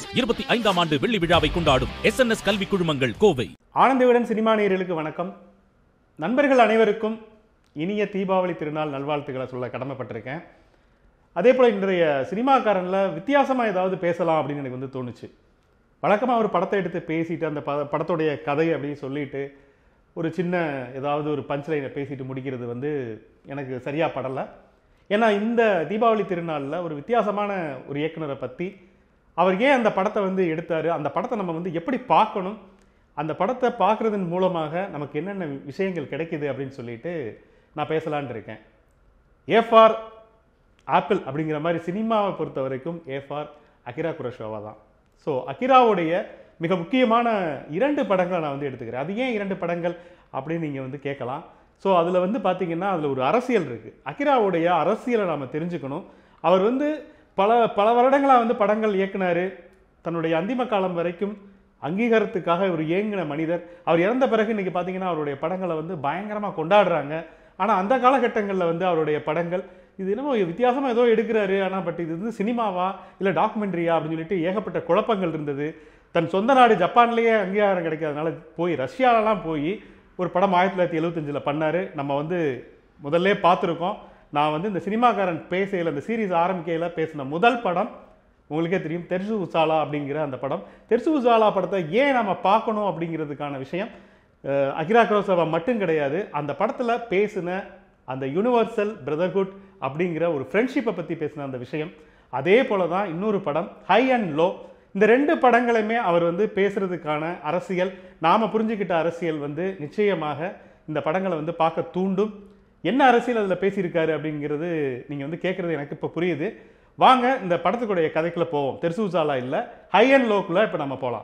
இருபத்தி ஐந்தாம் ஆண்டு வெள்ளி விழாவை கொண்டாடும் எஸ் என் எஸ் கல்வி குழுமங்கள் கோவை ஆனந்தவிடன் சினிமா நேயர்களுக்கு வணக்கம் நண்பர்கள் அனைவருக்கும் இனிய தீபாவளி திருநாள் நல்வாழ்த்துக்களை சொல்ல கடமைப்பட்டிருக்கேன் அதே போல் இன்றைய சினிமாக்காரனில் வித்தியாசமாக ஏதாவது பேசலாம் அப்படின்னு எனக்கு வந்து தோணுச்சு வழக்கமாக ஒரு படத்தை எடுத்து பேசிட்டு அந்த ப படத்துடைய கதை அப்படின்னு சொல்லிட்டு ஒரு சின்ன ஏதாவது ஒரு பஞ்ச் லைனை பேசிட்டு முடிக்கிறது வந்து எனக்கு சரியாக படலை ஏன்னா இந்த தீபாவளி திருநாளில் ஒரு வித்தியாசமான ஒரு இயக்குனரை பற்றி அவர் ஏன் அந்த படத்தை வந்து எடுத்தார் அந்த படத்தை நம்ம வந்து எப்படி பார்க்கணும் அந்த படத்தை பார்க்குறதன் மூலமாக நமக்கு என்னென்ன விஷயங்கள் கிடைக்குது அப்படின்னு சொல்லிட்டு நான் பேசலான் இருக்கேன் ஏஃபார் ஆப்பிள் அப்படிங்கிற மாதிரி சினிமாவை பொறுத்த வரைக்கும் ஏஃபார் அகிரா குரஷோவா தான் ஸோ அகிராவுடைய மிக முக்கியமான இரண்டு படங்களை நான் வந்து எடுத்துக்கிறேன் அது ஏன் இரண்டு படங்கள் அப்படின்னு நீங்கள் வந்து கேட்கலாம் ஸோ அதில் வந்து பார்த்தீங்கன்னா அதில் ஒரு அரசியல் இருக்குது அகிராவுடைய அரசியலை நாம் தெரிஞ்சுக்கணும் அவர் வந்து பல பல வருடங்களாக வந்து படங்கள் இயக்குனாரு தன்னுடைய அந்திம காலம் வரைக்கும் அங்கீகாரத்துக்காக இவர் இயங்கின மனிதர் அவர் இறந்த பிறகு இன்னைக்கு பார்த்தீங்கன்னா அவருடைய படங்களை வந்து பயங்கரமாக கொண்டாடுறாங்க ஆனால் அந்த காலகட்டங்களில் வந்து அவருடைய படங்கள் இது என்னமோ வித்தியாசமாக ஏதோ எடுக்கிறாரு ஆனால் பட் இது வந்து சினிமாவா இல்லை டாக்குமெண்ட்ரியா அப்படின்னு சொல்லிட்டு ஏகப்பட்ட குழப்பங்கள் இருந்தது தன் சொந்த நாடு ஜப்பான்லேயே அங்கீகாரம் கிடைக்காதனால போய் ரஷ்யாலலாம் போய் ஒரு படம் ஆயிரத்தி தொள்ளாயிரத்தி எழுபத்தஞ்சில் பண்ணார் நம்ம வந்து முதல்ல பார்த்துருக்கோம் நான் வந்து இந்த சினிமாக்காரன் பேசையில் இந்த சீரீஸ் ஆரம்பிக்கையில் பேசின முதல் படம் உங்களுக்கே தெரியும் தெர்சு உசாலா அப்படிங்கிற அந்த படம் தெர்சு உசாலா படத்தை ஏன் நம்ம பார்க்கணும் அப்படிங்கிறதுக்கான விஷயம் அஹ், அகிரா குரோசவா மட்டும் கிடையாது அந்த படத்தில் பேசின அந்த யுனிவர்சல் பிரதர்ஹுட் அப்படிங்கிற ஒரு ஃப்ரெண்ட்ஷிப்பை பற்றி பேசின அந்த விஷயம் அதே போல தான் இன்னொரு படம் ஹை அண்ட் லோ இந்த ரெண்டு படங்களுமே அவர் வந்து பேசுறதுக்கான அரசியல் நாம புரிஞ்சுக்கிட்ட அரசியல் வந்து நிச்சயமாக இந்த படங்களை வந்து பார்க்க தூண்டும் என்ன அரசியல் அதில் பேசியிருக்காரு அப்படிங்கிறது நீங்கள் வந்து கேட்குறது எனக்கு இப்போ புரியுது வாங்க இந்த படத்துக்குடைய கதைக்குள்ள போவோம் தெர்சூசாலா இல்லை ஹை அண்ட் லோக்குள்ள இப்போ நம்ம போகலாம்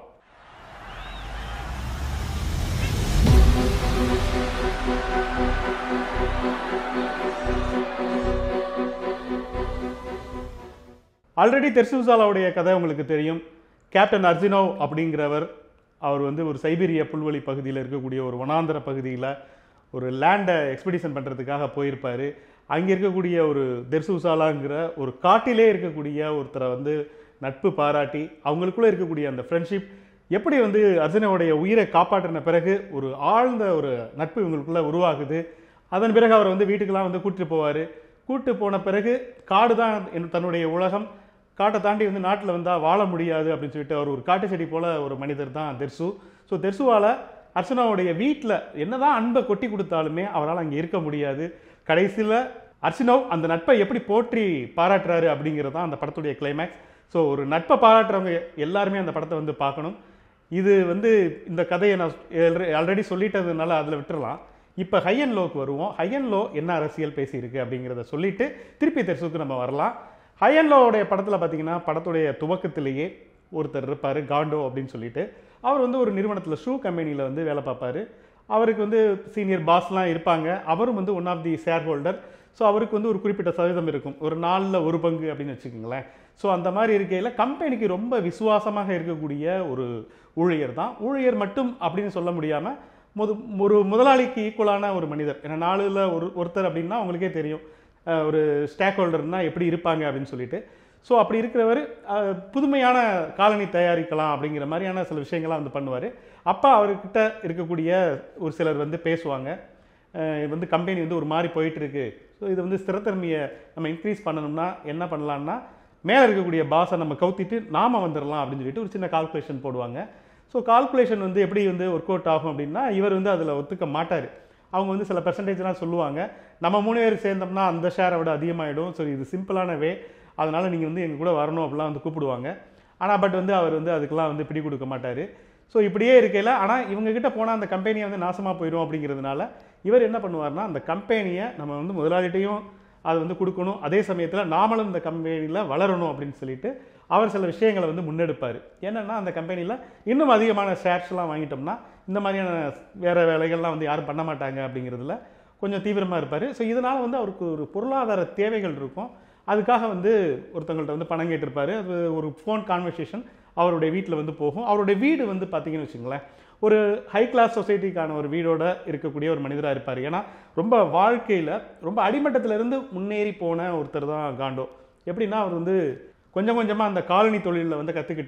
ஆல்ரெடி தெர்சூசாலாவுடைய கதை உங்களுக்கு தெரியும் கேப்டன் அர்ஜுனோவ் அப்படிங்கிறவர் அவர் வந்து ஒரு சைபீரிய புல்வெளி பகுதியில் இருக்கக்கூடிய ஒரு வனாந்தர பகுதியில் ஒரு லேண்டை எக்ஸ்பெடிஷன் பண்ணுறதுக்காக போயிருப்பார் அங்கே இருக்கக்கூடிய ஒரு தெர்சூசாலாங்கிற ஒரு காட்டிலே இருக்கக்கூடிய ஒருத்தரை வந்து நட்பு பாராட்டி அவங்களுக்குள்ளே இருக்கக்கூடிய அந்த ஃப்ரெண்ட்ஷிப் எப்படி வந்து அர்ஜுனோடைய உயிரை காப்பாற்றின பிறகு ஒரு ஆழ்ந்த ஒரு நட்பு இவங்களுக்குள்ள உருவாகுது அதன் பிறகு அவர் வந்து வீட்டுக்கெல்லாம் வந்து கூட்டிட்டு போவார் கூட்டு போன பிறகு காடு தான் என் தன்னுடைய உலகம் காட்டை தாண்டி வந்து நாட்டில் வந்தால் வாழ முடியாது அப்படின்னு சொல்லிட்டு அவர் ஒரு காட்டு செடி போல ஒரு மனிதர் தான் தெர்சு ஸோ தெர்சுவால் அர்ச்சனாவுடைய வீட்டில் என்னதான் அன்பை கொட்டி கொடுத்தாலுமே அவரால் அங்கே இருக்க முடியாது கடைசியில் அர்ச்சனவ் அந்த நட்பை எப்படி போற்றி பாராட்டுறாரு அப்படிங்கிறது தான் அந்த படத்துடைய கிளைமேக்ஸ் ஸோ ஒரு நட்பை பாராட்டுறவங்க எல்லாருமே அந்த படத்தை வந்து பார்க்கணும் இது வந்து இந்த கதையை நான் ஆல்ரெடி சொல்லிட்டதுனால அதில் விட்டுறலாம் இப்போ ஹை அண்ட் லோக்கு வருவோம் ஹை அண்ட் லோ என்ன அரசியல் பேசியிருக்கு அப்படிங்கிறத சொல்லிட்டு திருப்பி தெர்சுக்கு நம்ம வரலாம் ஹை அண்ட் லோவுடைய படத்தில் பார்த்தீங்கன்னா படத்துடைய துவக்கத்திலேயே ஒருத்தர் இருப்பார் காண்டோ அப்படின்னு சொல்லிட்டு அவர் வந்து ஒரு நிறுவனத்தில் ஷூ கம்பெனியில் வந்து வேலை பார்ப்பாரு அவருக்கு வந்து சீனியர் பாஸ்லாம் இருப்பாங்க அவரும் வந்து one of the shareholder so அவருக்கு வந்து ஒரு குறிப்பிட்ட சதவீதம் இருக்கும் ஒரு நாலில் ஒரு பங்கு அப்படின்னு வச்சுக்கோங்களேன் ஸோ அந்த மாதிரி இருக்கையில் கம்பெனிக்கு ரொம்ப விசுவாசமாக இருக்கக்கூடிய ஒரு ஊழியர் தான் ஊழியர் மட்டும் அப்படின்னு சொல்ல முடியாமல் முது ஒரு முதலாளிக்கு ஈக்குவலான ஒரு மனிதர் ஏன்னா நாலுல ஒரு ஒருத்தர் அப்படின்னா உங்களுக்கே தெரியும் அஹ் ஒரு ஸ்டேக் ஹோல்டர்னா எப்படி இருப்பாங்க அப்படின்னு சொல்லிட்டு ஸோ அப்படி இருக்கிறவர் அஹ், புதுமையான காலனி தயாரிக்கலாம் அப்படிங்கிற மாதிரியான சில விஷயங்கள்லாம் வந்து பண்ணுவார் அப்போ அவர்கிட்ட இருக்கக்கூடிய ஒரு சிலர் வந்து பேசுவாங்க அஹ், இது வந்து கம்பெனி வந்து ஒரு மாதிரி போயிட்டு இருக்கு ஸோ இது வந்து ஸ்திரத்தன்மையை நம்ம இன்க்ரீஸ் பண்ணணும்னா என்ன பண்ணலாம்னா மேலே இருக்கக்கூடிய பாஸை நம்ம கவுத்திட்டு நாம வந்துடலாம் அப்படின்னு சொல்லிட்டு ஒரு சின்ன கால்குலேஷன் போடுவாங்க ஸோ கால்குலேஷன் வந்து எப்படி வந்து ஒர்க் அவுட் ஆகும் அப்படின்னா இவர் வந்து அதில் ஒத்துக்க மாட்டார் அவங்க வந்து சில பெர்சன்டேஜ்லாம் சொல்லுவாங்க நம்ம மூணு பேர் சேர்ந்தோம்னா அந்த ஷேரை விட அதிகமாகிடும் ஸோ இது சிம்பிளான வே அதனால் நீங்கள் வந்து எங்கள் கூட வரணும் அப்படிலாம் வந்து கூப்பிடுவாங்க ஆனால் பட் வந்து அவர் வந்து அதுக்கெல்லாம் வந்து பிடி கொடுக்க மாட்டார் ஸோ இப்படியே இருக்கையில் ஆனால் இவங்க கிட்ட போனால் அந்த கம்பெனியை வந்து நாசமாக போயிடும் அப்படிங்கிறதுனால இவர் என்ன பண்ணுவார்னா அந்த கம்பெனியை நம்ம வந்து முதலாளிட்டையும் அது வந்து கொடுக்கணும் அதே சமயத்தில் நாமளும் இந்த கம்பெனியில் வளரணும் அப்படின்னு சொல்லிட்டு அவர் சில விஷயங்களை வந்து முன்னெடுப்பார் என்னென்னா அந்த கம்பெனியில் இன்னும் அதிகமான ஷேர்ஸ்லாம் வாங்கிட்டோம்னா இந்த மாதிரியான வேறு வேலைகள்லாம் வந்து யாரும் பண்ண மாட்டாங்க அப்படிங்கிறதுல கொஞ்சம் தீவிரமாக இருப்பார் ஸோ இதனால் வந்து அவருக்கு ஒரு பொருளாதார தேவைகள் இருக்கும் அதுக்காக வந்து ஒருத்தவங்கள்ட்ட வந்து பணம் கேட்டிருப்பாரு அது ஒரு ஃபோன் கான்வர்சேஷன் அவருடைய வீட்டில் வந்து போகும் அவருடைய வீடு வந்து பார்த்தீங்கன்னு வச்சுங்களேன் ஒரு ஹை கிளாஸ் சொசைட்டிக்கான ஒரு வீடோட இருக்கக்கூடிய ஒரு மனிதராக இருப்பார் ஏன்னா ரொம்ப வாழ்க்கையில் ரொம்ப அடிமட்டத்துல இருந்து முன்னேறி போன ஒருத்தர் தான் காண்டோ எப்படின்னா அவர் வந்து கொஞ்சம் கொஞ்சமாக அந்த காலனி தொழிலில் வந்து கற்றுக்கிட்டு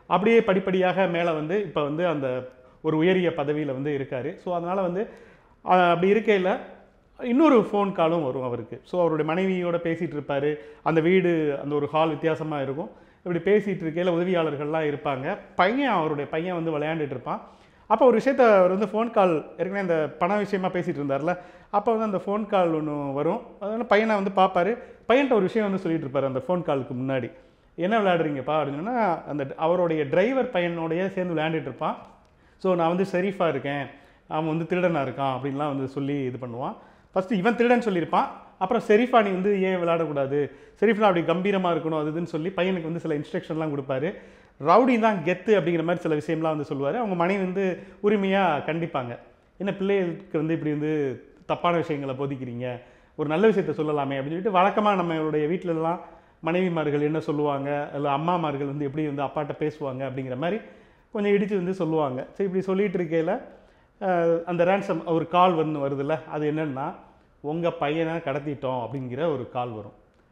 அப்படியே படிப்படியாக மேலே வந்து இப்போ வந்து அந்த ஒரு உயரிய பதவியில் வந்து இருக்கார் ஸோ அதனால் வந்து அஹ், அப்படி இருக்கையில் இன்னொரு ஃபோன் காலும் வரும் அவருக்கு ஸோ அவருடைய மனைவியோட பேசிகிட்டு இருப்பார் அந்த வீடு அந்த ஒரு ஹால் வித்தியாசமாக இருக்கும் இப்படி பேசிகிட்டு இருக்கையில் உதவியாளர்கள்லாம் இருப்பாங்க பையன் அவருடைய பையன் வந்து விளையாண்டுட்டு இருப்பான் அப்போ ஒரு விஷயத்த அவர் வந்து ஃபோன் கால் ஏற்கனவே இந்த பண விஷயமா பேசிகிட்டு இருந்தார்ல அப்போ வந்து அந்த ஃபோன் கால் ஒன்று வரும் அதனால் பையனை வந்து பார்ப்பாரு பையன்ட்ட ஒரு விஷயம் வந்து சொல்லிட்டு இருப்பாரு அந்த ஃபோன் காலுக்கு முன்னாடி என்ன விளையாடுறீங்கப்பா அப்படின்னு சொன்னா அந்த அவருடைய டிரைவர் பையனோடய சேர்ந்து விளையாண்டுட்டு இருப்பான் ஸோ நான் வந்து ஷெரீஃபாக இருக்கேன் அவன் வந்து திருடனாக இருக்கான் அப்படின்லாம் வந்து சொல்லி இது பண்ணுவான் ஃபஸ்ட்டு இவன் திருடன் சொல்லியிருப்பான் அப்புறம் ஷெரீஃபா நீ வந்து ஏன் விளையாடக்கூடாது ஷெரீஃப்லாம் அப்படி கம்பீரமாக இருக்கணும் அது இதுன்னு சொல்லி பையனுக்கு வந்து சில இன்ஸ்ட்ரக்ஷன்லாம் கொடுப்பாரு ரவுடி தான் கெத்து அப்படிங்கிற மாதிரி சில விஷயம்லாம் வந்து சொல்லுவார் அவங்க மனைவி வந்து உரிமையாக கண்டிப்பாங்க என்ன பிள்ளைகளுக்கு வந்து இப்படி வந்து தப்பான விஷயங்களை போதிக்கிறீங்க ஒரு நல்ல விஷயத்த சொல்லலாமே அப்படின்னு சொல்லிட்டு வழக்கமாக நம்மளுடைய வீட்டிலலாம் மனைவிமார்கள் என்ன சொல்லுவாங்க இல்லை அம்மாமார்கள் வந்து எப்படி வந்து அப்பாட்ட பேசுவாங்க அப்படிங்கிற மாதிரி கொஞ்சம் இடித்து வந்து சொல்லுவாங்க சரி இப்படி சொல்லிட்டு இருக்கையில் அஹ், அந்த ரேன்சம் ஒரு கால் வந்து வருதுல்ல அது என்னன்னா உங்கள் பையனை கடத்திட்டோம் அப்படிங்கிற ஒரு கால் வரும்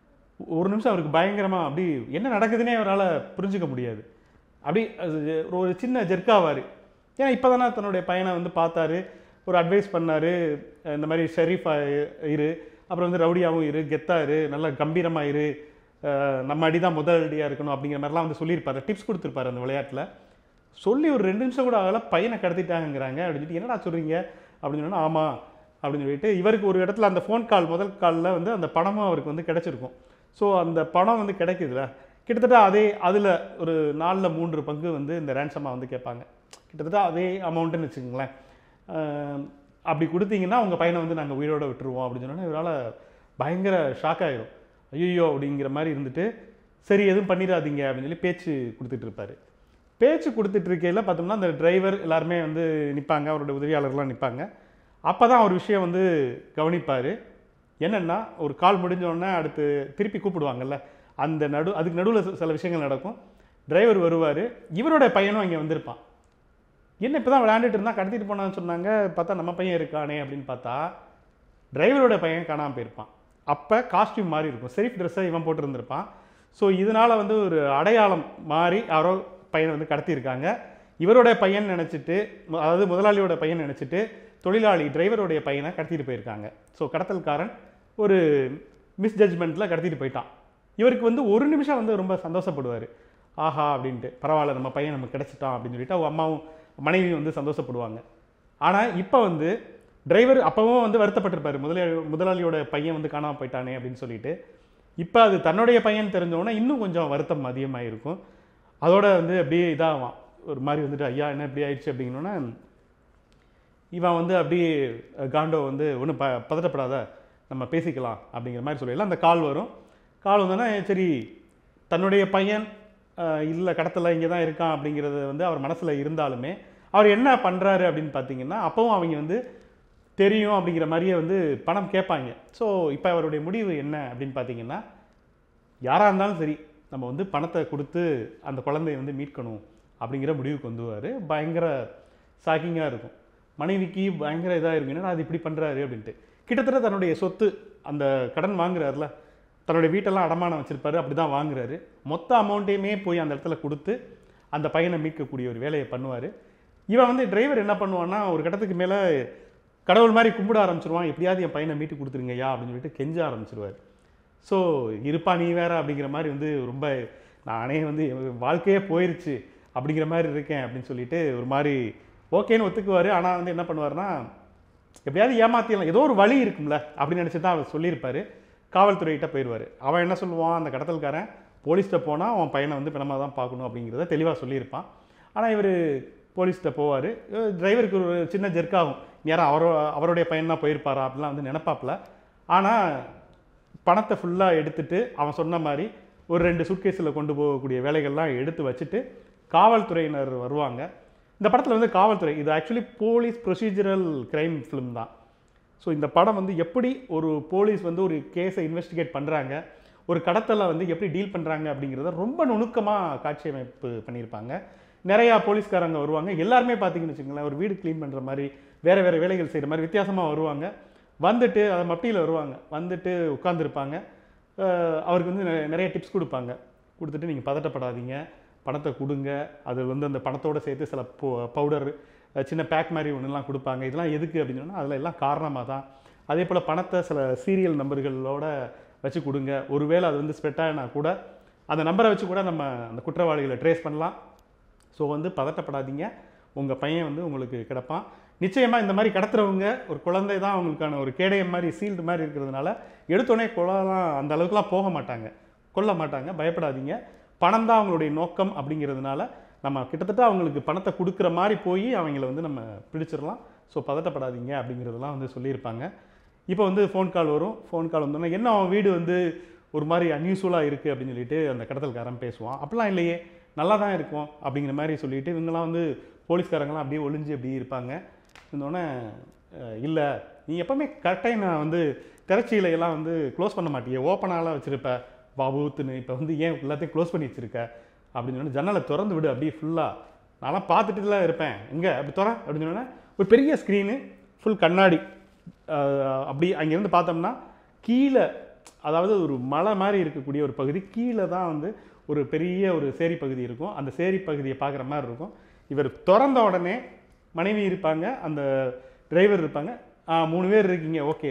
ஒரு நிமிஷம் அவருக்கு பயங்கரமாக அப்படி என்ன நடக்குதுன்னே அவரால் புரிஞ்சுக்க முடியாது அப்படி அது ஒரு சின்ன ஜெர்க்காவார் ஏன்னா இப்போ தானே தன்னுடைய பையனை வந்து பார்த்தாரு ஒரு அட்வைஸ் பண்ணாரு இந்த மாதிரி ஷெரீஃபா இரு அப்புறம் வந்து ரவுடியாகவும் இரு கெத்தா இரு நல்லா கம்பீரமா இரு அஹ் நம்ம அடி தான் முதல் அடியாக இருக்கணும் அப்படிங்கிற மாதிரிலாம் வந்து சொல்லியிருப்பாரு டிப்ஸ் கொடுத்துருப்பாரு அந்த விளையாட்டில் சொல்லி ஒரு ரெண்டு நிமிஷம் கூட ஆகல பையனை கடத்திட்டாங்கங்கிறாங்க அப்படின்னு சொல்லிட்டு என்னடா சொல்கிறீங்க அப்படின்னு சொன்னா ஆமாம் அப்படின்னு சொல்லிட்டு இவருக்கு ஒரு இடத்துல அந்த ஃபோன் கால் முதல் காலில் வந்து அந்த பணமும் அவருக்கு வந்து கிடைச்சிருக்கும் ஸோ அந்த பணம் வந்து கிடைக்குதுல கிட்டத்தட்ட அதே அதில் ஒரு நாலில் மூன்று பங்கு வந்து இந்த ரேன்சமாக வந்து கேட்பாங்க கிட்டத்தட்ட அதே அமௌண்ட்டுன்னு வச்சுக்கோங்களேன் அஹ் அப்படி கொடுத்தீங்கன்னா உங்கள் பையனை வந்து நாங்கள் உயிரோட விட்டுருவோம் அப்படின்னு சொன்னோன்னா இவரால் பயங்கர ஷாக் ஆயிரும் ஐயோ அப்படிங்கிற மாதிரி இருந்துட்டு சரி எதுவும் பண்ணிடாதீங்க அப்படின்னு சொல்லி பேச்சு கொடுத்துட்டு இருப்பாரு பேச்சு கொடுத்துட்டு இருக்கையில் பார்த்தோம்னா அந்த டிரைவர் எல்லாருமே வந்து நிற்பாங்க அவருடைய உதவியாளர்லாம் நிற்பாங்க அப்போ தான் ஒரு விஷயம் வந்து கவனிப்பார் என்னென்னா ஒரு கால் முடிஞ்ச உடனே அடுத்து திருப்பி கூப்பிடுவாங்கல்ல அந்த நடு அதுக்கு நடுவில் சில விஷயங்கள் நடக்கும் டிரைவர் வருவார் இவரோட பையனும் இங்கே வந்திருப்பான் என்ன இப்போ தான் விளையாண்டுட்டு இருந்தா கடத்திட்டு போனான்னு சொன்னாங்க பார்த்தா நம்ம பையன் இருக்கானே அப்படின்னு பார்த்தா டிரைவரோட பையன் காணாமல் போயிருப்பான் அப்போ காஸ்டியூம் மாறி இருக்கும் செரிஃப் ட்ரெஸ்ஸை இவன் போட்டிருந்திருப்பான் ஸோ இதனால் வந்து ஒரு அடையாளம் மாறி யாரோ பையனை வந்து கடத்தியிருக்காங்க இவரோட பையன் நினச்சிட்டு அதாவது முதலாளியோட பையன் நினச்சிட்டு தொழிலாளி டிரைவருடைய பையனை கடத்திட்டு போயிருக்காங்க ஸோ கடத்தல்காரன் ஒரு மிஸ்ஜட்மெண்ட்டில் கடத்திட்டு போயிட்டான் இவருக்கு வந்து ஒரு நிமிஷம் வந்து ரொம்ப சந்தோஷப்படுவார் ஆஹா அப்படின்ட்டு பரவாயில்ல நம்ம பையன் நமக்கு கிடைச்சிட்டான் அப்படின்னு சொல்லிட்டு அவங்க அம்மாவும் மனைவியும் வந்து சந்தோஷப்படுவாங்க ஆனால் இப்போ வந்து டிரைவர் அப்பவும் வந்து வருத்தப்பட்டிருப்பாரு முதலாளி முதலாளியோட பையன் வந்து காணாமல் போயிட்டானே அப்படின்னு சொல்லிட்டு இப்போ அது தன்னுடைய பையன் தெரிஞ்சவொன்னே இன்னும் கொஞ்சம் வருத்தம் அதிகமாக இருக்கும் அதோட வந்து அப்படியே இதாகும் ஒரு மாதிரி வந்துட்டு ஐயா என்ன இப்படி ஆயிடுச்சு அப்படிங்கணுன்னா இவன் வந்து அப்படியே அஹ், காண்டோ வந்து ஒன்றும் ப பதட்டப்படாத நம்ம பேசிக்கலாம் அப்படிங்கிற மாதிரி சொல்லிடலாம் அந்த கால் வரும் கால் வந்தோன்னா சரி தன்னுடைய பையன் இல்லை கடத்தல இங்கே தான் இருக்கான் அப்படிங்கிறது வந்து அவர் மனசில் இருந்தாலுமே அவர் என்ன பண்ணுறாரு அப்படின்னு பார்த்தீங்கன்னா அப்பவும் அவங்க வந்து தெரியும் அப்படிங்கிற மாதிரியே வந்து பணம் கேட்பாங்க ஸோ இப்போ அவருடைய முடிவு என்ன அப்படின்னு பார்த்தீங்கன்னா யாராக இருந்தாலும் சரி நம்ம வந்து பணத்தை கொடுத்து அந்த குழந்தைய வந்து மீட்கணும் அப்படிங்கிற முடிவுக்கு வந்துவார் பயங்கர ஷாக்கிங்காக இருக்கும் மனைவிக்கு பயங்கர இதாக இருக்கும் என்னடா அது இப்படி பண்ணுறாரு அப்படின்ட்டு கிட்டத்தட்ட தன்னுடைய சொத்து அந்த கடன் வாங்குறாருல தன்னுடைய வீட்டெல்லாம் அடமானம் வச்சிருப்பாரு அப்படி தான் வாங்குறாரு மொத்த அமௌண்ட்டையுமே போய் அந்த இடத்துல கொடுத்து அந்த பையனை மீட்கக்கூடிய ஒரு வேலையை பண்ணுவார் இவன் வந்து டிரைவர் என்ன பண்ணுவான்னா ஒரு கட்டத்துக்கு மேலே கடவுள் மாதிரி கும்பிட ஆரம்பிச்சிருவான் எப்படியாவது என் பையனை மீட்டு கொடுத்துருங்கய்யா அப்படின்னு சொல்லிட்டு கெஞ்ச ஆரம்பிச்சிருவார் ஸோ இருப்பா நீ வேற அப்படிங்கிற மாதிரி வந்து ரொம்ப நானே வந்து என் வாழ்க்கையே போயிருச்சு அப்படிங்கிற மாதிரி இருக்கேன் அப்படின்னு சொல்லிட்டு ஒரு மாதிரி ஓகேன்னு ஒத்துக்குவார் ஆனால் வந்து என்ன பண்ணுவார்னா எப்படியாவது ஏமாத்திடலாம் ஏதோ ஒரு வழி இருக்கும்ல அப்படின்னு நினச்சி தான் அவர் சொல்லியிருப்பாரு காவல்துறையிட்ட போயிடுவார் அவன் என்ன சொல்லுவான் அந்த கடத்தல்காரன் போலீஸ்கிட்ட போனால் அவன் பையனை வந்து பிணமாக தான் பார்க்கணும் அப்படிங்கிறத தெளிவாக சொல்லியிருப்பான் ஆனால் இவர் போலீஸ்கிட்ட போவார் டிரைவருக்கு ஒரு சின்ன ஜெர்க்காகும் யாரும் அவரோ அவருடைய பையன் தான் போயிருப்பாரா அப்படிலாம் வந்து நினைப்பாப்புல ஆனால் பணத்தை ஃபுல்லாக எடுத்துட்டு அவன் சொன்ன மாதிரி ஒரு ரெண்டு சுட்கேஸில் கொண்டு போகக்கூடிய வேலைகள்லாம் எடுத்து வச்சுட்டு காவல்துறையினர் வருவாங்க இந்த படத்தில் வந்து காவல்துறை இது actually police procedural crime film தான் ஸோ இந்த படம் வந்து எப்படி ஒரு போலீஸ் வந்து ஒரு கேஸை இன்வெஸ்டிகேட் பண்ணுறாங்க ஒரு கடத்தலை வந்து எப்படி டீல் பண்ணுறாங்க அப்படிங்கிறத ரொம்ப நுணுக்கமாக காட்சி அமைப்பு பண்ணியிருப்பாங்க நிறையா போலீஸ்காரங்க வருவாங்க எல்லாருமே பார்த்தீங்கன்னு வச்சுங்களேன் ஒரு வீடு க்ளீன் பண்ணுற மாதிரி வேறு வேறு வேலைகள் செய்கிற மாதிரி வித்தியாசமாக வருவாங்க வந்துட்டு அதை மப்டியில் வருவாங்க வந்துட்டு உட்காந்துருப்பாங்க அவருக்கு வந்து நெ- நிறைய டிப்ஸ் கொடுப்பாங்க கொடுத்துட்டு நீங்கள் பதட்டப்படாதீங்க பணத்தை கொடுங்க அது வந்து அந்த பணத்தோட சேர்த்து சில பவுடர் சின்ன பேக் மாதிரி ஒன்றுலாம் கொடுப்பாங்க இதெல்லாம் எதுக்கு அப்படின்னு சொன்னால் அதில் எல்லாம் காரணமாக தான் அதே போல் பணத்தை சில சீரியல் நம்பர்களோட வச்சு கொடுங்க ஒருவேளை அது வந்து ஸ்ப்ரெட் ஆகினா கூட அந்த நம்பரை வச்சு கூட நம்ம அந்த குற்றவாளிகளை ட்ரேஸ் பண்ணலாம் ஸோ வந்து பதட்டப்படாதீங்க உங்கள் பையன் வந்து உங்களுக்கு கிடப்பான் நிச்சயமாக இந்த மாதிரி கடத்துறவங்க ஒரு குழந்தை தான் அவங்களுக்கான ஒரு கேடயம் மாதிரி சீல்டு மாதிரி இருக்கிறதுனால எடுத்தோடனே கொள்ளலாம் அந்த அளவுக்குலாம் போக மாட்டாங்க கொல்ல மாட்டாங்க பயப்படாதீங்க பணம் தான் அவங்களுடைய நோக்கம் அப்படிங்கிறதுனால நம்ம கிட்டத்தட்ட அவங்களுக்கு பணத்தை கொடுக்குற மாதிரி போய் அவங்கள வந்து நம்ம பிடிச்சிடலாம் ஸோ பதட்டப்படாதீங்க அப்படிங்கிறதெல்லாம் வந்து சொல்லியிருப்பாங்க இப்போ வந்து ஃபோன் கால் வரும் ஃபோன் கால் வந்தோன்னா என்ன அவன் வீடு வந்து ஒரு மாதிரி அன்யூஸ்வலாக இருக்குது அப்படின்னு சொல்லிட்டு அந்த கடத்தல்காரன் பேசுவான் அப்படிலாம் இல்லையே நல்லா தான் இருக்கும் அப்படிங்கிற மாதிரி சொல்லிட்டு இவங்கெல்லாம் வந்து போலீஸ்காரங்களாம் அப்படியே ஒளிஞ்சு அப்படியே இருப்பாங்க இருந்தோடனே இல்லை நீ எப்பவுமே கரெக்டாக நான் வந்து திரைச்சீலை எல்லாம் வந்து க்ளோஸ் பண்ண மாட்டியே ஓப்பனாலாம் வச்சுருப்ப பாபுத்துன்னு இப்போ வந்து ஏன் எல்லாத்தையும் க்ளோஸ் பண்ணி வச்சிருக்க அப்படின்னு சொன்னா ஜன்னலை திறந்து விடு அப்படியே ஃபுல்லாக நான்லாம் பார்த்துட்டு தான் இருப்பேன் எங்கே அப்படி திற அப்படின்னு சொன்னோன்னே ஒரு பெரிய ஸ்க்ரீனு ஃபுல் கண்ணாடி அஹ், அப்படி அங்கேருந்து பார்த்தோம்னா கீழே அதாவது ஒரு மலை மாதிரி இருக்கக்கூடிய ஒரு பகுதி கீழே தான் வந்து ஒரு பெரிய ஒரு சேரி பகுதி இருக்கும் அந்த சேரி பகுதியை பார்க்குற மாதிரி இருக்கும் இவர் திறந்த உடனே மனைவி இருப்பாங்க அந்த டிரைவர் இருப்பாங்க "ஆ, மூணு பேர் இருக்கீங்க ஓகே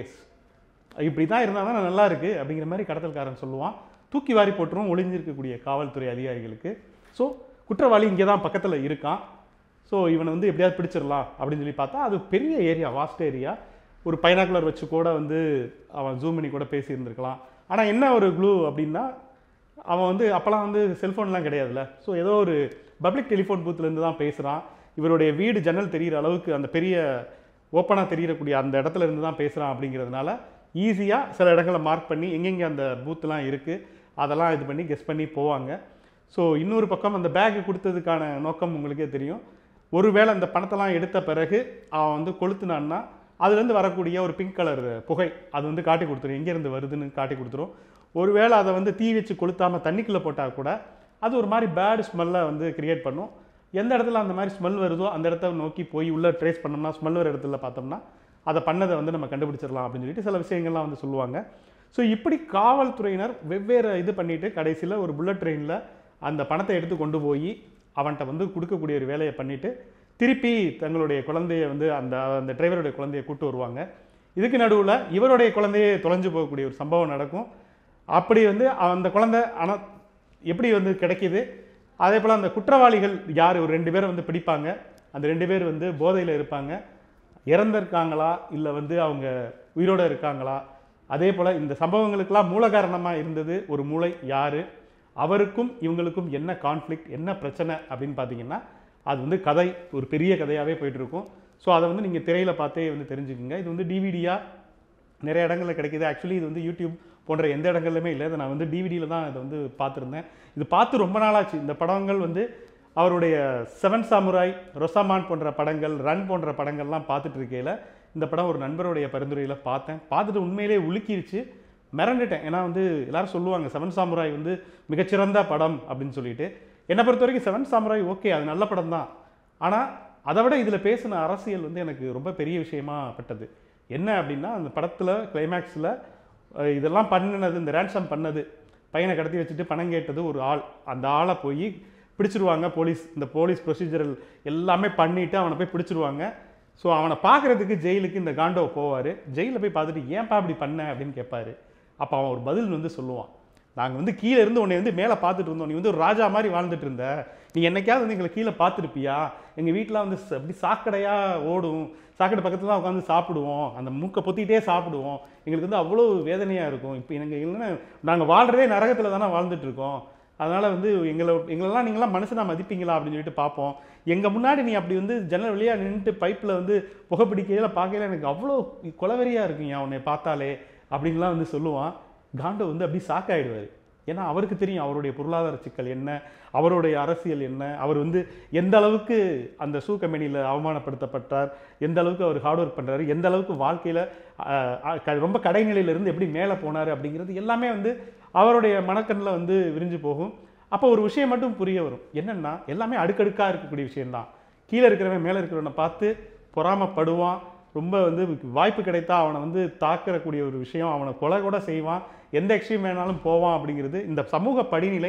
இப்படி தான் இருந்தால் தான் நல்லா இருக்கு அப்படிங்கிற மாதிரி கடத்தல்காரன் சொல்லுவான் தூக்கி வாரி போட்டுரும் ஒளிஞ்சிருக்கக்கூடிய காவல்துறை அதிகாரிகளுக்கு ஸோ குற்றவாளி இங்கே தான் பக்கத்தில் இருக்கான் ஸோ இவனை வந்து எப்படியாவது பிடிச்சிடலாம் அப்படின்னு சொல்லி பார்த்தா அது பெரிய ஏரியா வாஸ்ட் ஏரியா ஒரு பைனாக்குலர் வச்சு கூட வந்து அவன் ஜூம் பண்ணி கூட பேசியிருந்திருக்கலாம் ஆனால் என்ன ஒரு க்ளூ அப்படின்னா அவன் வந்து அப்போல்லாம் வந்து செல்ஃபோன்லாம் கிடையாதுல்ல ஸோ ஏதோ ஒரு பப்ளிக் டெலிஃபோன் பூத்துலேருந்து தான் பேசுகிறான் இவருடைய வீடு ஜன்னல் தெரிகிற அளவுக்கு அந்த பெரிய ஓப்பனாக தெரியக்கூடிய அந்த இடத்துல இருந்து தான் பேசுகிறான் அப்படிங்கிறதுனால ஈஸியாக சில இடங்களை மார்க் பண்ணி எங்கெங்கே அந்த பூத்துலாம் இருக்குது அதெல்லாம் இது பண்ணி கெஸ் பண்ணி போவாங்க ஸோ இன்னொரு பக்கம் அந்த பேக் கொடுத்ததுக்கான நோக்கம் உங்களுக்கே தெரியும் ஒருவேளை அந்த பணத்தெல்லாம் எடுத்த பிறகு அவன் வந்து கொளுத்துனான்னா அதுலேருந்து வரக்கூடிய ஒரு பிங்க் கலர் புகை அது வந்து காட்டி கொடுத்துரும் எங்கேருந்து வருதுன்னு காட்டி கொடுத்துரும் ஒருவேளை அதை வந்து தீ வச்சு கொளுத்தாமல் தண்ணிக்குள்ளே போட்டால் கூட அது ஒரு மாதிரி பேட் ஸ்மெல்லை வந்து கிரியேட் பண்ணும் எந்த இடத்துல அந்த மாதிரி ஸ்மெல் வருதோ அந்த இடத்த நோக்கி போய் உள்ளே ட்ரேஸ் பண்ணோம்னா ஸ்மெல் வர இடத்துல பார்த்தோம்னா அதை பண்ணதை வந்து நம்ம கண்டுபிடிச்சிடலாம் அப்படின்னு சொல்லிட்டு சில விஷயங்கள்லாம் வந்து சொல்லுவாங்க ஸோ இப்படி காவல்துறையினர் வெவ்வேறு இது பண்ணிட்டு கடைசியில் ஒரு புல்லட் ட்ரெயினில் அந்த பணத்தை எடுத்து கொண்டு போய் அவன்கிட்ட வந்து கொடுக்கக்கூடிய ஒரு வேலையை பண்ணிட்டு திருப்பி தங்களுடைய குழந்தைய வந்து அந்த அந்த டிரைவருடைய குழந்தைய கூட்டு வருவாங்க இதுக்கு நடுவில் இவருடைய குழந்தைய தொலைஞ்சு போகக்கூடிய ஒரு சம்பவம் நடக்கும் அப்படி வந்து அந்த குழந்தை ஆனால் எப்படி வந்து கிடைக்கிது அதே போல் அந்த குற்றவாளிகள் யார் ஒரு ரெண்டு பேரை வந்து பிடிப்பாங்க அந்த ரெண்டு பேர் வந்து போதையில் இருப்பாங்க இறந்திருக்காங்களா இல்லை வந்து அவங்க உயிரோட இருக்காங்களா அதே போல் இந்த சம்பவங்களுக்கெல்லாம் மூல காரணமாக இருந்தது ஒரு மூளை யார் அவருக்கும் இவங்களுக்கும் என்ன கான்ஃப்ளிக்ட் என்ன பிரச்சனை அப்படின்னு பார்த்தீங்கன்னா அது வந்து கதை ஒரு பெரிய கதையாகவே போயிட்டு இருக்கும் ஸோ அதை வந்து நீங்கள் திரையில் பார்த்தே வந்து தெரிஞ்சுக்குங்க இது வந்து டிவிடியாக நிறைய இடங்களில் கிடைக்குது ஆக்சுவலி இது வந்து யூடியூப் போன்ற எந்த இடங்கள்லையுமே இல்லை இதை நான் வந்து டிவிடியில் தான் இதை வந்து பார்த்துருந்தேன் இது பார்த்து ரொம்ப நாளாச்சு இந்த படங்கள் வந்து அவருடைய செவன் சாமுராய் ரொசாமான் போன்ற படங்கள் ரன் போன்ற படங்கள்லாம் பார்த்துட்டு இருக்கையில் இந்த படம் ஒரு நண்பருடைய பரிந்துரையில் பார்த்தேன் பார்த்துட்டு உண்மையிலே உலுக்கிருச்சு மிரண்டுட்டேன் ஏன்னா வந்து எல்லாரும் சொல்லுவாங்க செவன் சாமுராய் வந்து மிகச்சிறந்த படம் அப்படின்னு சொல்லிட்டு என்னை பொறுத்த வரைக்கும் செவன் சாமுராய் ஓகே அது நல்ல படம் தான் ஆனால் அதை விட இதில் பேசின அரசியல் வந்து எனக்கு ரொம்ப பெரிய விஷயமா பட்டது என்ன அப்படின்னா அந்த படத்தில் கிளைமேக்ஸில் இதெல்லாம் பண்ணினது இந்த ரேன்சம் பண்ணது பையனை கடத்தி வச்சுட்டு பணம் கேட்டது ஒரு ஆள் அந்த ஆளை போய் பிடிச்சிருவாங்க போலீஸ் இந்த போலீஸ் ப்ரொசீஜரல் எல்லாமே பண்ணிட்டு அவனை போய் பிடிச்சிருவாங்க ஸோ அவனை பார்க்கறதுக்கு ஜெயிலுக்கு இந்த காண்டோ போவார் ஜெயிலில் போய் பார்த்துட்டு ஏன்பா இப்படி பண்ண அப்படின்னு கேட்பாரு அப்போ அவன் ஒரு பதில் வந்து சொல்லுவான் நாங்கள் வந்து கீழே இருந்து உன்னை வந்து மேலே பார்த்துட்டு இருந்தோம் நீ வந்து ஒரு ராஜா மாதிரி வாழ்ந்துட்டு இருந்த நீ என்னைக்காவது வந்து எங்களை கீழே பார்த்துருப்பியா எங்கள் வீட்டில் வந்து ச- அப்படி சாக்கடையாக ஓடும் சாக்கடை பக்கத்தில் தான் உட்காந்து சாப்பிடுவோம் அந்த மூக்கை பொத்திட்டே சாப்பிடுவோம் எங்களுக்கு வந்து அவ்வளோ வேதனையாக இருக்கும் இப்போ எனக்கு இல்லைன்னா நாங்கள் வாழ்கிறதே நரகத்தில் தானே வாழ்ந்துட்டு இருக்கோம் அதனால் வந்து எங்களை எங்களெல்லாம் நீங்களாம் மனுஷனா மதிப்பீங்களா அப்படின்னு சொல்லிட்டு பார்ப்போம் எங்கள் முன்னாடி நீ அப்படி வந்து ஜன்னல் வழியாக நின்றுட்டு பைப்பில் வந்து புகைப்பிடிக்கையில பார்க்கையில எனக்கு அவ்வளோ கொலவெறியாக இருக்குங்க உன்னை பார்த்தாலே அப்படின்லாம் வந்து சொல்லுவான் காண்டோ வந்து அப்படி சாக்காயிடுவார் ஏன்னா அவருக்கு தெரியும் அவருடைய பொருளாதார சிக்கல் என்ன அவருடைய அரசியல் என்ன அவர் வந்து எந்த அளவுக்கு அந்த ஷூ கம்பெனியில் அவமானப்படுத்தப்பட்டார் எந்த அளவுக்கு அவர் ஹார்ட் ஒர்க் பண்ணுறாரு எந்த அளவுக்கு வாழ்க்கையில் ரொம்ப கடைநிலையில இருந்து எப்படி மேலே போனார் அப்படிங்கிறது எல்லாமே வந்து அவருடைய மனக்கண்ணில் வந்து விரிஞ்சு போகும் அப்போ ஒரு விஷயம் மட்டும் புரிய வரும் என்னன்னா எல்லாமே அடுக்கடுக்காக இருக்கக்கூடிய விஷயம்தான் கீழே இருக்கிறவன் மேலே இருக்கிறவனை பார்த்து பொறாமப்படுவான் ரொம்ப வந்து வாய்ப்பு கிடைத்தா அவனை வந்து தாக்கக்கூடிய ஒரு விஷயம் அவனை கொலை கூட செய்வான் எந்த எக்ஸ்ட்ரீம் வேணாலும் போவான் அப்படிங்கிறது இந்த சமூக படிநிலை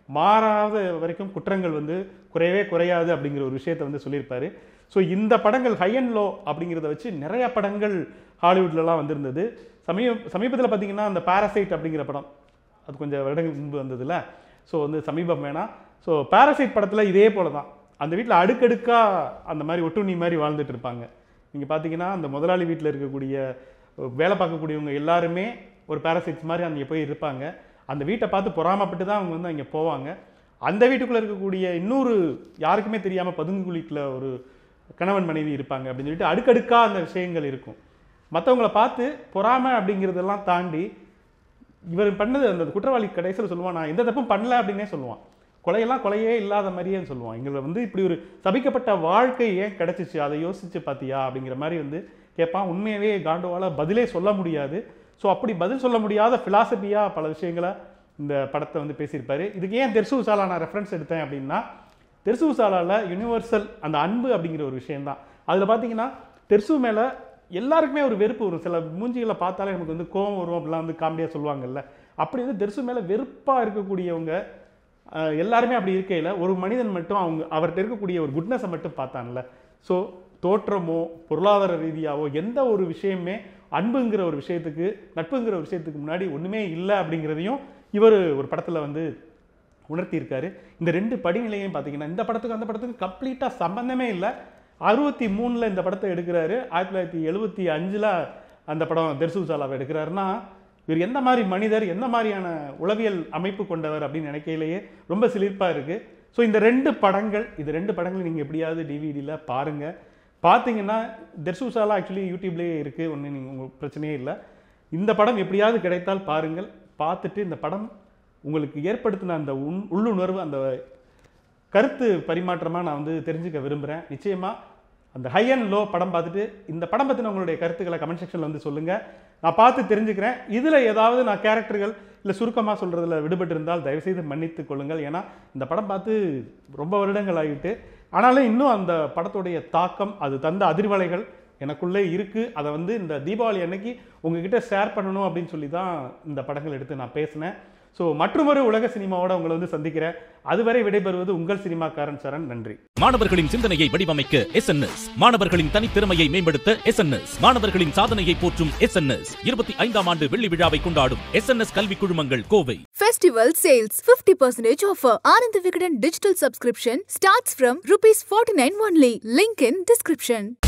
மாறாத வரைக்கும் குற்றங்கள் வந்து குறையவே குறையாது அப்படிங்கிற ஒரு விஷயத்தை வந்து சொல்லியிருப்பாரு ஸோ இந்த படங்கள் ஹை அண்ட் லோ அப்படிங்கிறத வச்சு நிறைய படங்கள் ஹாலிவுட்லலாம் வந்திருந்தது சமீப சமீபத்தில் பார்த்தீங்கன்னா அந்த பாரசைட் அப்படிங்கிற படம் அது கொஞ்சம் வருடங்கள் முன்பு வந்ததுல ஸோ வந்து சமீபம் வேணாம் ஸோ பாரசைட் படத்தில் இதே போல தான் அந்த வீட்டில் அடுக்கடுக்காக அந்த மாதிரி ஒட்டுண்ணி மாதிரி வாழ்ந்துட்டு இருப்பாங்க நீங்கள் பார்த்தீங்கன்னா அந்த முதலாளி வீட்டில் இருக்கக்கூடிய அஹ், வேலை பார்க்கக்கூடியவங்க எல்லாருமே ஒரு பாரசைட்ஸ் மாதிரி அங்கே போய் இருப்பாங்க அந்த வீட்டை பார்த்து பொறாமப்பட்டு தான் அவங்க வந்து அங்கே போவாங்க அந்த வீட்டுக்குள்ளே இருக்கக்கூடிய இன்னொரு யாருக்குமே தெரியாமல் பதுங்குழிக்குள்ள ஒரு கணவன் மனைவி இருப்பாங்க அப்படின்னு சொல்லிட்டு அடுக்கடுக்காக அந்த விஷயங்கள் இருக்கும் மற்றவங்கள பார்த்து பொறாமை அப்படிங்கிறதெல்லாம் தாண்டி இவர் பண்ணது அந்த குற்றவாளி கடைசியில் சொல்லுவான் நான் எந்த தப்பும் பண்ணல அப்படின்னே சொல்லுவான் கொலையெல்லாம் கொலையே இல்லாத மாதிரியே சொல்லுவான் எங்களை வந்து இப்படி ஒரு சபிக்கப்பட்ட வாழ்க்கை ஏன் கிடைச்சிச்சு அதை யோசிச்சு பார்த்தியா அப்படிங்கிற மாதிரி வந்து கேட்பான் உண்மையாவே காண்டோவால பதிலே சொல்ல முடியாது ஸோ அப்படி பதில் சொல்ல முடியாத ஃபிலாசபியாக பல விஷயங்களை இந்த படத்தை வந்து பேசியிருப்பாரு இதுக்கு ஏன் தெர்சு சாலா நான் ரெஃபரன்ஸ் எடுத்தேன் அப்படின்னா தெர்சு சாலால யுனிவர்சல் அந்த அன்பு அப்படிங்கிற ஒரு விஷயம்தான் அதில் பார்த்தீங்கன்னா தெர்சு மேலே எல்லாருக்குமே ஒரு வெறுப்பு வரும் சில மூஞ்சிகளை பார்த்தாலே நமக்கு வந்து கோவம் வரும் அப்படிலாம் வந்து காமெடியாக சொல்லுவாங்கல்ல அப்படி வந்து தெர்சு மேலே வெறுப்பாக இருக்கக்கூடியவங்க அஹ், எல்லாருமே அப்படி இருக்கையில் ஒரு மனிதன் மட்டும் அவங்க அவர்கிட்ட இருக்கக்கூடிய ஒரு குட்னஸை மட்டும் பார்த்தான்ல ஸோ தோற்றமோ பொருளாதார ரீதியாவோ எந்த ஒரு விஷயமே அன்புங்கிற ஒரு விஷயத்துக்கு நட்புங்கிற ஒரு விஷயத்துக்கு முன்னாடி ஒன்றுமே இல்லை அப்படிங்கிறதையும் இவர் ஒரு படத்தில் வந்து உணர்த்தியிருக்காரு இந்த ரெண்டு படிநிலையும் பார்த்தீங்கன்னா இந்த படத்துக்கு அந்த படத்துக்கு கம்ப்ளீட்டாக சம்பந்தமே இல்லை அறுபத்தி மூணில் இந்த படத்தை எடுக்கிறாரு ஆயிரத்தி தொள்ளாயிரத்தி எழுபத்தி அஞ்சில் அந்த படம் தெர்சு சாலாவை எடுக்கிறாருன்னா இவர் எந்த மாதிரி மனிதர் எந்த மாதிரியான உளவியல் அமைப்பு கொண்டவர் அப்படின்னு நினைக்கையிலேயே ரொம்ப சிலிர்ப்பாக இருக்குது ஸோ இந்த ரெண்டு படங்கள் இது ரெண்டு படங்கள் நீங்கள் எப்படியாவது டிவிடியில் பாருங்கள் பார்த்தீங்கன்னா தெர்சு சாலா ஆக்சுவலி யூடியூப்லேயே இருக்குது ஒன்றும் நீங்கள் உங்களுக்கு பிரச்சனையே இல்லை இந்த படம் எப்படியாவது கிடைத்தால் பாருங்கள் பார்த்துட்டு இந்த படம் உங்களுக்கு ஏற்படுத்தின அந்த உன் உள்ளுணர்வு அந்த கருத்து பரிமாற்றமாக நான் வந்து தெரிஞ்சுக்க விரும்புகிறேன் நிச்சயமாக அந்த ஹை அண்ட் லோ படம் பார்த்துட்டு இந்த படம் பற்றின உங்களுடைய கருத்துக்களை கமெண்ட் செக்ஷனில் வந்து சொல்லுங்கள் நான் பார்த்து தெரிஞ்சுக்கிறேன் இதில் ஏதாவது நான் கேரக்டர்கள் இல்லை சுருக்கமாக சொல்கிறதுல விடுபட்டு இருந்தால் தயவுசெய்து மன்னித்து கொள்ளுங்கள் ஏன்னா இந்த படம் பார்த்து ரொம்ப வருடங்கள் ஆகிட்டு ஆனாலும் இன்னும் அந்த படத்துடைய தாக்கம் அது தந்த அதிர்வலைகள் எனக்குள்ளே இருக்குது அதை வந்து இந்த தீபாவளி அன்னைக்கு உங்ககிட்ட ஷேர் பண்ணணும் அப்படின்னு சொல்லி தான் இந்த படங்கள் எடுத்து நான் பேசினேன் ஸோ மற்றொரு உலக சினிமாவோட உங்களை வந்து சந்திக்கிறேன் அதுவரை விடைபெறுவது உங்கள் சினிமாக்காரன் சரண் நன்றி மாணவர்களின் சிந்தனையை வடிவமைக்க எஸ் மாணவர்களின் தனித்திறமையை மேம்படுத்த எஸ் மாணவர்களின் சாதனையை போற்றும் எஸ் இருபத்தி ஐந்தாம் ஆண்டு வெள்ளி விழாவை கொண்டாடும் எஸ் கல்வி குழுமங்கள் Kovai Festival sales 50% offer. Anand Vigadan digital subscription starts from rupees 49 only. Link in description.